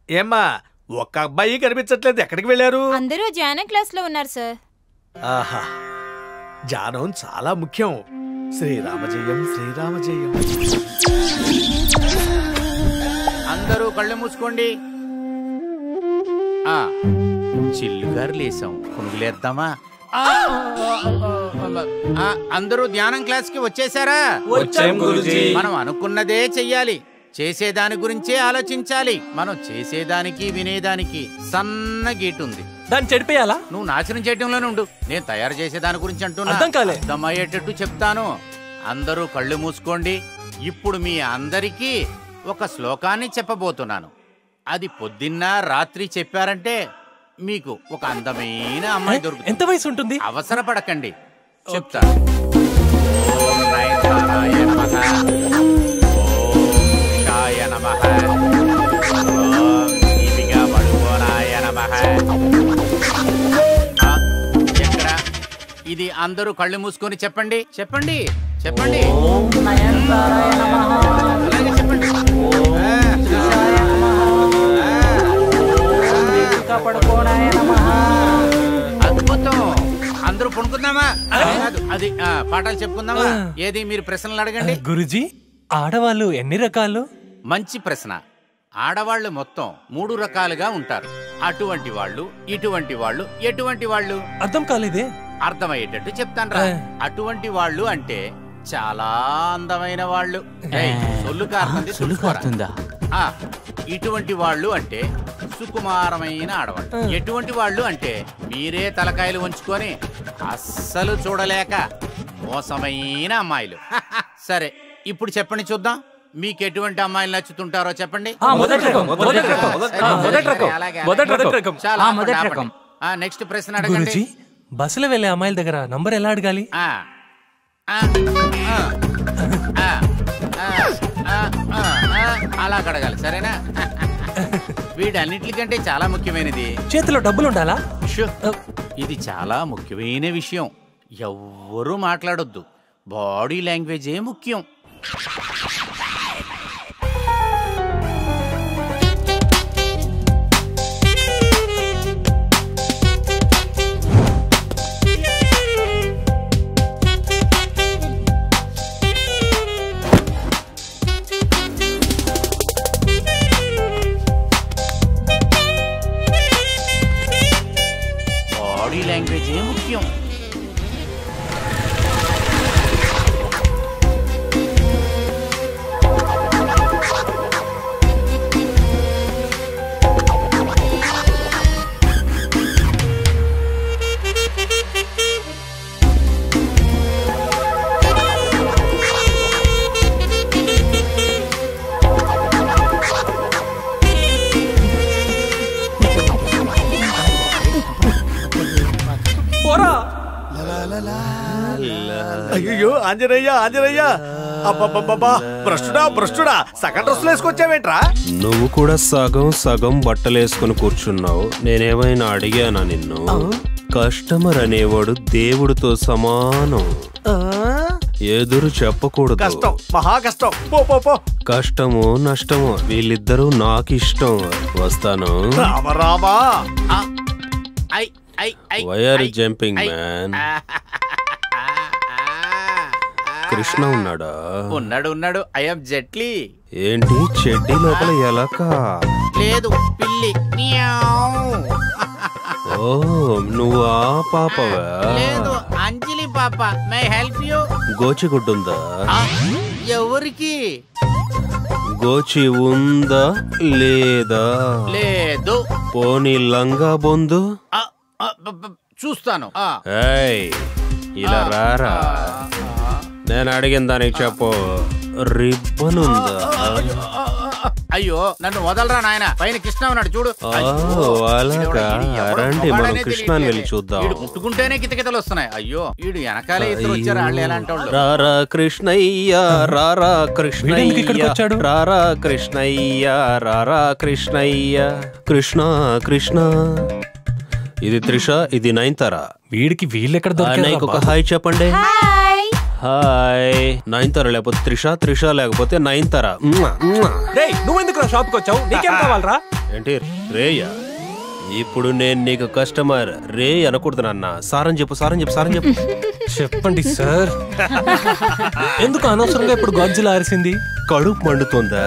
ఏమ్మా ఒక్క అబ్బాయి కనిపించట్లేదు ఎక్కడికి వెళ్ళారు అందరూ ధ్యాన క్లాస్ లో ఉన్నారు సార్ ఆహా ధ్యానం చాలా ముఖ్యం శ్రీరామజయం శ్రీరామజయం అందరూ కళ్ళు మూసుకోండి ఆ చిల్లుగారు లేసాం కొనుగులేద్దామా ఆ, ఆ, అందరూ ధ్యానం క్లాస్ కి వచ్చేసారా వచ్చాం గురూజీ. మనం అనుకున్నదే చెయ్యాలి చేసేదాని గురించే ఆలోచించాలి మనం చేసేదానికి వినేదానికి సన్న గీటు ఉంది దాన్ని చెడిపేయాలా నువ్వు నాశనం చేయటంలోనే ఉండు నేను తయారు చేసే దాని గురించి అంటున్నా అర్థం కాలే. అర్థమయ్యేటట్టు చెప్తాను అందరూ కళ్ళు మూసుకోండి ఇప్పుడు మీ అందరికీ ఒక శ్లోకాన్ని చెప్పబోతున్నాను అది పొద్దున్న రాత్రి చెప్పారంటే మీకు ఒక అందమైన అమ్మాయి దొరుకుతుంది ఎంత వయసు ఉంటుంది అవసరపడకండి చెప్తా ఓం నయనతారాయ నమః. ఓం ఉషాయ నమః. ఓం దీపికా పడుకోనాయ నమః. ఆ, ఎక్కడ ఇది అందరూ కళ్ళు మూసుకొని చెప్పండి చెప్పండి చెప్పండి అలాగే చెప్పండి అద్భుతం అందరూ పడుకుందామా కాదు, అది ఆ, పాఠాలు చెప్పుకుందామా ఏది మీరు ప్రశ్నలు అడగండి గురుజీ ఆడవాళ్ళు ఎన్ని రకాలు మంచి ప్రశ్న ఆడవాళ్ళు మొత్తం మూడు రకాలుగా ఉంటారు అటువంటి వాళ్ళు ఇటువంటి వాళ్ళు ఎటువంటి వాళ్ళు అర్థం కాలేదే అర్థమయ్యేటట్టు చెప్తాను రా ఆ. అటువంటి వాళ్ళు అంటే చాలా అందమైన వాళ్ళు ఏయ్, సొల్లు కారుతుంది తుడుచుకోరా. ఆ, ఇటువంటి వాళ్ళు అంటే సుకుమారమైన ఆడవాళ్ళు ఎటువంటి వాళ్ళు అంటే మీరే తలకాయలు ఉంచుకొని అస్సలు చూడలేక మోసమైన అమ్మాయిలు సరే ఇప్పుడు చెప్పండి చూద్దాం మీకు ఎటువంటి అమ్మాయిలు నచ్చుతుంటారో చెప్పండి ఆ, మొదటి రకం, మొదటి రకం, సరే, ఆ, మొదటి సరే, రకం, అలాగే, మొదటి అలాగే. రకం. చాలా ఆ, ఆపండి, మొదటి ఆపండి. రకం. ఆ, నెక్స్ట్ ప్రశ్న అడగండి గురుజీ బస్సులో వెళ్ళే అమ్మాయిల దగ్గర నంబర్ ఎలా అడగాలి ఆ, ఆ, ఆ, ఆ, ఆ, ఆ, ఆ, ఆ, అలా కడగాలి సరేనా వీటన్నిటికంటే చాలా ముఖ్యమైనది చేతిలో డబ్బులు ఉండాలా షు, ఇది చాలా ముఖ్యమైన విషయం ఎవ్వరూ మాట్లాడొద్దు బాడీ లాంగ్వేజే ముఖ్యం బాడీ లాంగ్వేజే ముఖ్యం పోరా అయ్యో ఆంజనేయ ఆంజనేయ అబ్బబ్బబ్బబ్బా భ్రష్టుడా భ్రష్టుడా సగం డ్రెస్సులు వేసుకొచ్చావేంట్రా నువ్వు కూడా సగం సగం బట్టలేసుకుని కూర్చున్నావు నేనేమైనా అడిగానా నిన్ను కస్టమర్ అనేవాడు దేవుడితో సమానం ఎదురు చెప్పకూడదు కష్టం మహా కష్టం పో పో పో కష్టమో నష్టమో వీళ్ళిద్దరూ నాకు వస్తాను Rama Rama I I I why are jumping man Krishna ఉన్నాడా ఉన్నాడు ఉన్నాడు ఐఎమ్ జెట్లీ ఏంటి చెడ్డీ లోపల ఎలక లేదు పిల్లి మియావ్. ఓ నువ్వు ఆ పాపవా లేదు అంజలి పాప మై హెల్ప్ యూ గోచిగుడ్డుందా ఎవరికి గోచి ఉందా లేదా లేదు పోనీ లంగా బొందు ఆ, ఆ, బ- బ- చూస్తాను ఆ. ఏయ్ ఇలా రారా నేను అడిగిన దానికి చెప్పు రిబ్బన్ ఉందా అయ్యో నన్ను వదలరా నాయన పైన కృష్ణ ఉన్నాడు చూడు ఓ, అయ్యో, అలాగా ఈడెవడో, ఈడు ఎవడో రండి మనం మొగాడనే కృష్ణాని వెళ్ళి తెలియట్లేదే. చూద్దాం ఈడు ముట్టుకుంటేనే కితకితలు వస్తున్నాయి అయ్యో ఈడు వెనకాలే ఇద్దరు వచ్చారు వాళ్ళు ఎలాంటి వాళ్ళు రారా కృష్ణయ్య రారా వీడెందుకు ఇక్కడికి కృష్ణయ్య వచ్చాడు? రారా కృష్ణయ్య రారా కృష్ణయ్య కృష్ణ కృష్ణ ఇది త్రిష ఇది నయనతార వీడికి వీళ్ళెక్కడ అన్నయ్యకి ఒక హాయ్ చెప్పండి హాయ్ హాయ్ నయనతార లేకపోతే త్రిష త్రిష లేకపోతే నయనతార మ్వా, మ్వా. రేయ్ నువ్వెందుకు షాప్కి వచ్చావు నీకేం కావాలరా ఏంటి రేయా ఇప్పుడు నేను నీకు కస్టమర్ రే అనకూడదు నాన్న సారని చెప్పు సారని చెప్పు సారని చెప్పు చెప్పండి సార్ ఎందుకు అనవసరంగా ఇప్పుడు గాడ్జిలా అరిసింది కడుపు మండుతుందా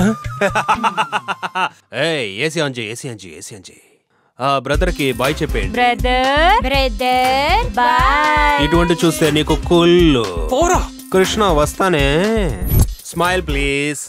ఏయ్ ఏసీ ఆన్ చేయి ఏసీ ఆన్ చేయి ఏసీ ఆన్ చేయి ఆ బ్రదర్ కి బాయ్ చెప్పేయండి బ్రదర్ బ్రదర్ బాయ్ ఇటువంటి చూస్తే నీకు కుళ్ళు పోరా కృష్ణ వస్తానే స్మైల్ ప్లీజ్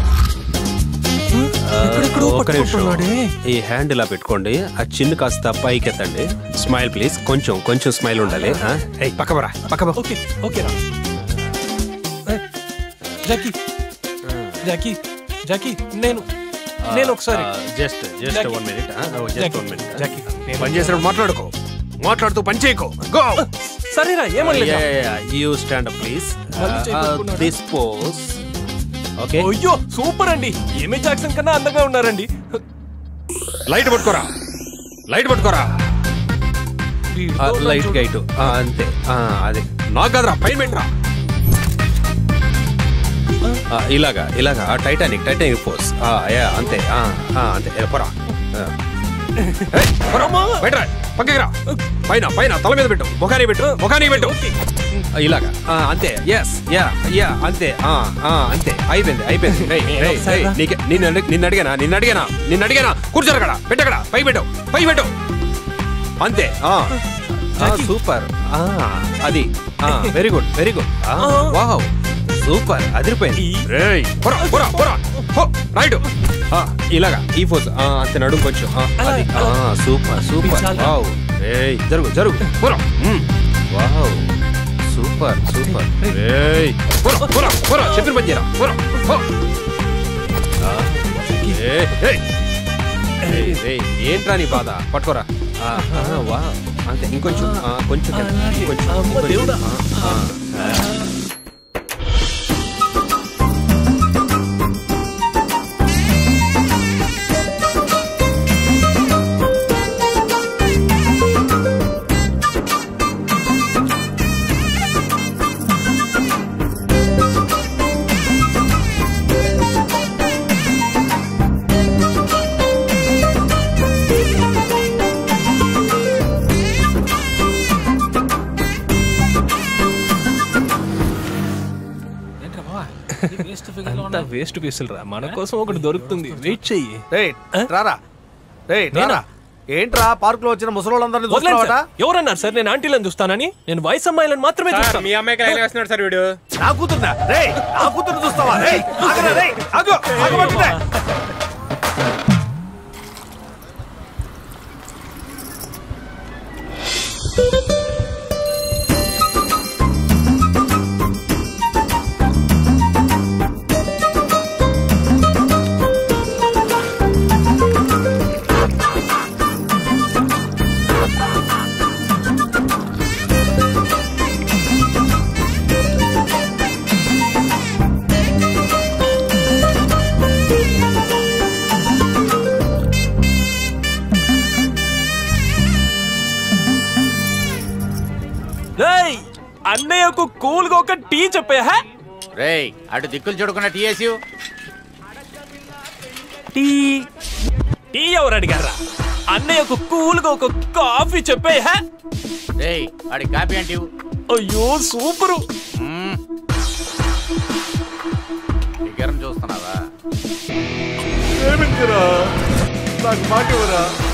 ఎక్కడెక్కడో ఒక్క నిమిషం. పట్టుకుంటున్నాడే. ఈ హ్యాండ్ ఇలా పెట్టుకోండి ఆ చిన్ను కాస్త పైకి ఎత్తండి స్మైల్ ప్లీజ్ కొంచెం కొంచెం స్మైల్ ఉండాలి ఆ? ఏయ్, పక్క బరా పక్క బా. ఓకే ఓకే రా ఏ, జాకీ జాకీ జాకీ నేను నేను ఒకసారి just just Jackie. One minute just Jackie, one minute Jackie నేను- పని చేసినప్పుడు మాట్లాడుకో మాట్లాడుతూ పని చేయకో గో సరేరా ఏమనలేదు యూ స్టాండ్ అప్ ప్లీజ్ మళ్ళీ చేయి పట్టుకున్నాడు. దిస్ పోస్ ఓకే అయ్యో సూపర్ అండి ఏమి జాక్సన్ కన్నా అందంగా ఉన్నారండి లైట్ పట్టుకోరా లైట్ పట్టుకోరా వీడితో లైట్ చూడు. గైట్ అంతే ఆ, అదే నాకు కదరా పైన పెట్టరా ఆ, ఇలాగా ఇలాగా టైటానిక్ టైటానిక్ పోస్ యా అంతే ఆ, ఆ, అంతే ఏ, పోరా ఆ. ఏయ్, పోరా, బయటరా పక్కకి రా పైన పైన తల మీద పెట్టు ముఖానికి పెట్టు ముఖానికి పెట్టు ఆ, ఇలాగా ఆ, అంతే ఎస్ యా యా అంతే ఆ, ఆ, అంతే అయిపోయింది అయిపోయింది రేయ్, నేను రేయ్, ఒకసారి రేయ్, రా. నీకే- నిన్ను అడిగి- నిన్ను అడిగానా నిన్ను అడిగానా నిన్ను అడిగానా కూర్చోరక్కడ పెట్టక్కడ పై పెట్టు పై పెట్టు అంతే ఆ ఆ, సూపర్ ఆ, అది very good very good wow super అదిరిపోయింది ఈ- రేయ్ పోరా పోరా పోరా హో, రైట్ ఆ, ఇలాగా ఈ పోజ్ ఆ, అంతే నడుము కొంచెం ఆ, అది ఆ, సూపర్ సూపర్ చాలా. వావ్ ఏయ్ జరుగు జరుగు పోరా మ్మ్. వావ్ సూపర్ సూపర్ ఏయ్ పోరా పోరా పోరా చెప్పిన పని చేయరా పోరా హో. ఏయ్, ఏయ్. ఏయ్, ఏయ్, ఏంట్రా నీ బాధ పట్టుకోరా ఆ, ఆ, వావ్ అంతే ఇంకొంచెం ఆ, కొంచెం కింద, అలాగే. ఇంకొంచెం, అమ్మ ఇంకొంచెం. దేవుడా. ఆ, ఆ. అంతా వేస్ట్ పీసులు రా మన కోసం ఒకటి దొరుకుతుంది వెయిట్ చెయ్యి రేయ్ రారా రేయ్ రారా ఏంట్రా పార్క్ లో వచ్చిన ముసలోళ్ళందరినీ వదలండి చూస్తున్నావట సార్. ఎవరన్నారు సార్ నేను ఆంటీలను చూస్తానని నేను వయసు అమ్మాయిలను మాత్రమే చూస్తాను మీ అమ్మాయికి లైన్ వేస్తున్నాడు సార్ వీడు నా కూతురునా రేయ్ నా కూతురు చూస్తావా రేయ్ ఆగరా రేయ్ ఆగు ఆగమంటుంటే రేయ్ అన్నయ్యకు కూల్ గా ఒక టీ చెప్పే హే? రేయ్ అటు దిక్కులు చూడకుండా టీఎస్యు టీ టీ ఎవరు అడిగారా అన్నయ్యకు కూల్ గా ఒక కాఫీ చెప్పే హే? రేయ్ వాడి కాపీ అంటే ఇవ్వు. అయ్యో సూపరు మ్మ్. ఫిగర్ని చూస్తున్నావా ఏమిటిరా నాకు మాట ఇవ్వరా